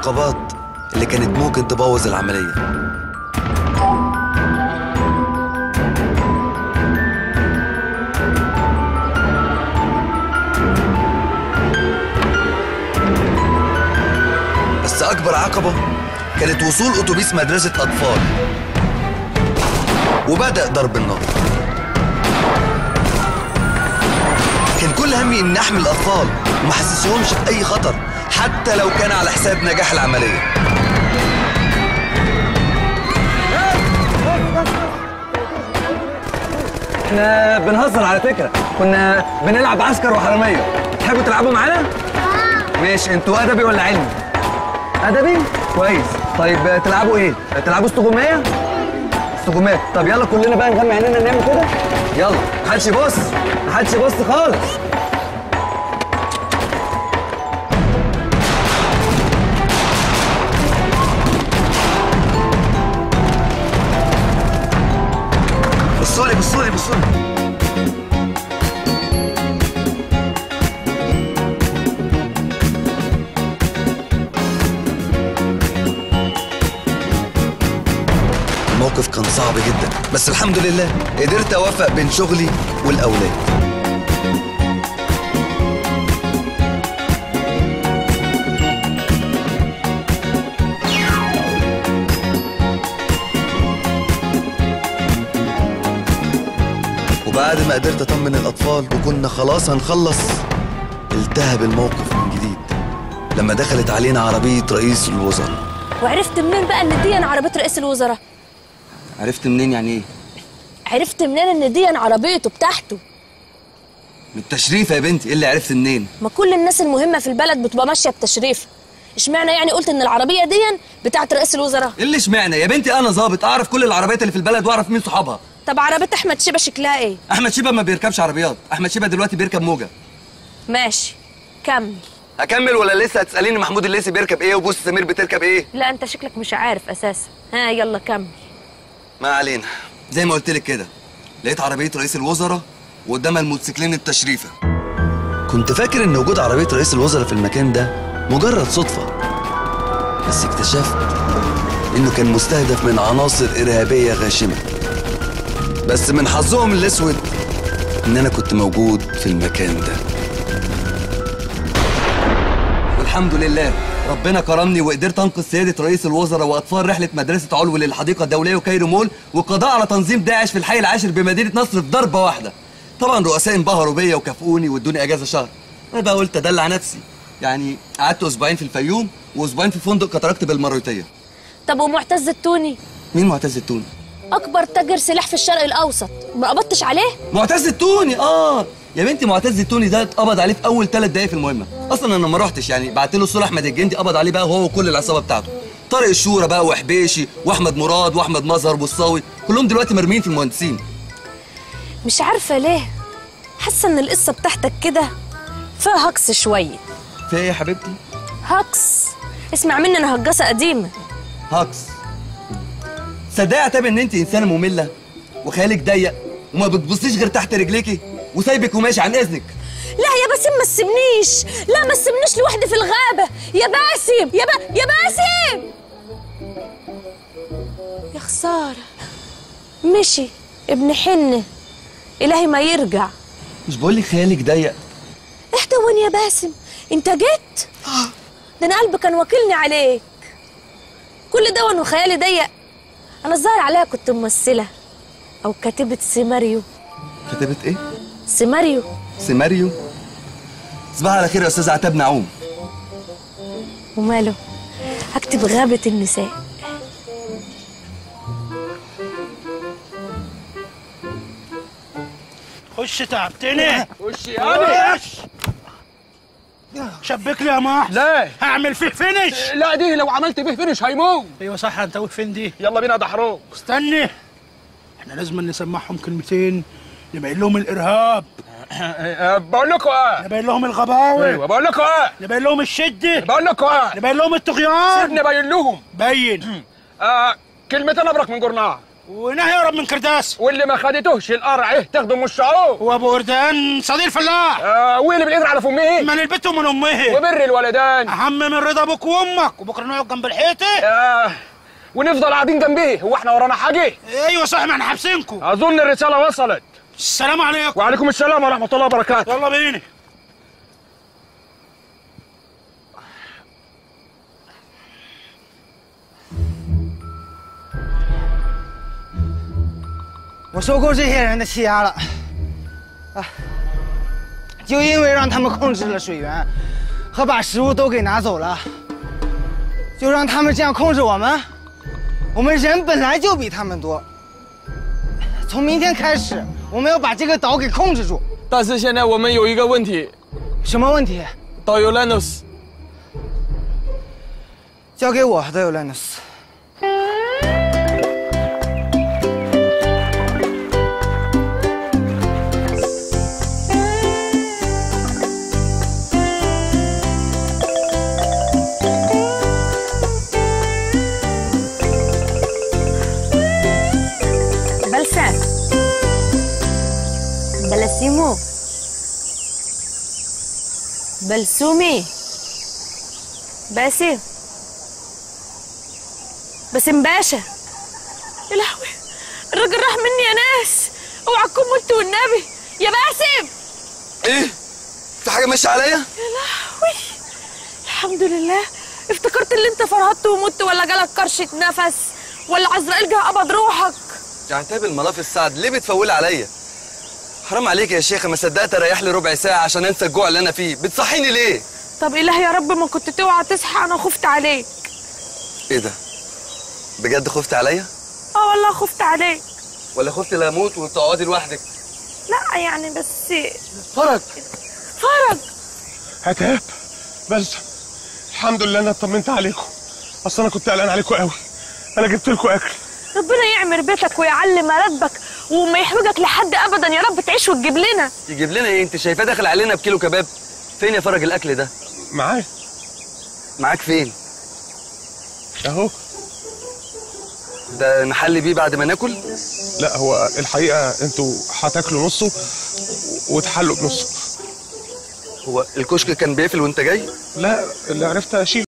العقبات اللي كانت ممكن تبوظ العملية بس أكبر عقبة كانت وصول أتوبيس مدرسة أطفال وبدأ ضرب النار كان كل همي إني أحمي الأطفال وما حسسهمش بأي خطر حتى لو كان على حساب نجاح العملية احنا بنهزر على فكرة كنا بنلعب عسكر وحرامية تحبوا تلعبوا معانا؟ ماشي انتوا أدبي ولا علمي؟ أدبي؟ كويس طيب آه، تلعبوا إيه؟ آه، تلعبوا استغماية؟ استغماية طب يلا كلنا بقى نغمي عينينا نعمل كده يلا محدش يبص محدش يبص خالص بصولي بصولي بصولي الموقف كان صعب جدا بس الحمد لله قدرت اوفق بين شغلي والاولاد وبعد ما قدرت اطمن الاطفال وكنا خلاص هنخلص التهب الموقف من جديد لما دخلت علينا عربية رئيس الوزراء وعرفت منين بقى ان دي عربيه رئيس الوزراء عرفت منين يعني ايه؟ عرفت منين ان دي عربيته بتاعته من التشريف يا بنتي ايه اللي عرفت منين؟ ما كل الناس المهمه في البلد بتبقى ماشيه بتشريف اشمعنى يعني قلت ان العربيه دي بتاعت رئيس الوزراء ايه اللي اشمعنى يا بنتي انا ظابط اعرف كل العربيات اللي في البلد واعرف مين صحابها طب عربيه احمد شيبه شكلها ايه احمد شيبه ما بيركبش عربيات احمد شيبه دلوقتي بيركب موجه ماشي كمل اكمل ولا لسه هتساليني محمود الليثي بيركب ايه وبوس سمير بتركب ايه لا انت شكلك مش عارف اساسا ها يلا كمل ما علينا زي ما قلت لك كده لقيت عربيه رئيس الوزراء وقدامها الموتوسيكلين التشريفه كنت فاكر ان وجود عربيه رئيس الوزراء في المكان ده مجرد صدفه بس اكتشفت انه كان مستهدف من عناصر ارهابيه غاشمه بس من حظهم الاسود ان انا كنت موجود في المكان ده والحمد لله ربنا كرمني وقدرت انقذ سياده رئيس الوزراء واطفال رحله مدرسه علو للحديقه الدوليه وكايرو مول والقضاء على تنظيم داعش في الحي العاشر بمدينه نصر في ضربه واحده طبعا رؤساء انبهروا بيا وكافئوني وادوني اجازه شهر انا بقى قلت ادلع نفسي يعني قعدت اسبوعين في الفيوم واسبوعين في فندق كتركت بالمرويتيه طب ومعتز التوني مين معتز التوني اكبر تاجر سلاح في الشرق الاوسط ما قبضتش عليه معتز التوني اه يا بنتي معتز التوني ده اتقبض عليه في اول ثلاث دقايق في المهمه اصلا انا ما رحتش يعني بعت له الصوره احمد الجندي قبض عليه بقى هو وكل العصابه بتاعته طارق الشورى بقى وحبيشي واحمد مراد واحمد مظهر والصاوي كلهم دلوقتي مرميين في المهندسين مش عارفه ليه حاسه ان القصه بتاعتك كده فيها هكس شويه في ايه يا حبيبتي هكس اسمع مني انا هجاسه قديمه هاكس صدقي يا عتاب ان انت انسانه ممله وخيالك ضيق وما بتبصيش غير تحت رجليكي وسايبك وماشي عن اذنك لا يا باسم ما تسيبنيش لا ما تسيبنيش لوحدي في الغابه يا باسم يا با... يا باسم يا خساره مشي ابن حنه الهي ما يرجع مش بقول لك خيالك ضيق اهدى وين يا باسم انت جيت ده انا قلبي كان واكلني عليك كل ده وانا خيالي ضيق انا الظاهر عليها كنت ممثله او كاتبه سيناريو كتبت ايه سيناريو سيناريو صباح على خير يا استاذ عتاب نعوم وماله هكتب غابه النساء خش تعبتني خش يا شبك لي يا ماح لا هعمل فيه فينش لا دي لو عملت به فينش هيموت ايوه صح انت واقف فين دي يلا بينا دحروك استني احنا لازم نسمعهم كلمتين نبين لهم الارهاب بقول لكم ايه نبين لهم الغباوه ايوه بقول لكم ايه نبين لهم الشده بقول لكم ايه نبين لهم الطغيان سيبني ابين لهم بين آه كلمتين ابرك من جرناع ونهي يهرب من كرداس واللي ما خدتهش القرع ايه تاخده من الشعور وابو وردان صديق فلاح آه واللي بالقدر على فمه من البت ومن امه وبر الولدان اهم من رضا ابوك وامك وبكره نقعد جنب الحيطه آه ونفضل قاعدين جنبيه هو احنا ورانا حاجه ايوه صح ما احنا حابسينكم اظن الرساله وصلت السلام عليكم وعليكم السلام ورحمه الله وبركاته يلا بينا “我受够这些人的欺压了，啊！就因为让他们控制了水源，和把食物都给拿走了，就让他们这样控制我们。我们人本来就比他们多。从明天开始，我们要把这个岛给控制住。 但是现在我们有一个问题， 什么问题？ 导游 Lenus， 交给我，都有 Lenus。 بلسم بلسيمو بلسومي باسم باسم باشا يا لهوي الراجل راح مني يا ناس اوعى تكون مت والنبي يا باسم ايه في حاجه ماشيه عليا يا لهوي الحمد لله افتكرت اللي انت فرهطت ومت ولا جالك كرشة نفس ولا عزرائيل جه قبض روحك يا عتاب الملاف السعد ليه بتفولي عليا حرام عليك يا شيخه ما صدقت اريح لي ربع ساعه عشان انسى الجوع اللي انا فيه بتصحيني ليه طب إله يا رب ما كنت توعى تصحى أنا خفت عليك ايه ده بجد خفت عليا اه والله خفت عليك ولا خفت لا اموت وتقعدي لوحدك لا يعني بس فرج فرج عتاب بس الحمد لله انا اطمنت عليكم اصل انا كنت قلقان عليكم قوي انا جبت لكم اكل ربنا يعمر بيتك ويعلي مراتبك وما يحوجك لحد ابدا يا رب تعيش وتجيب لنا يجيب لنا ايه انت شايفاه داخل علينا بكيلو كباب فين يا فرج الاكل ده معايا معاك فين اهو ده نحل بيه بعد ما ناكل لا هو الحقيقه انتوا هتاكلوا نصه وتحلوا بنصه هو الكشك كان بيقفل وانت جاي لا اللي عرفت اشيل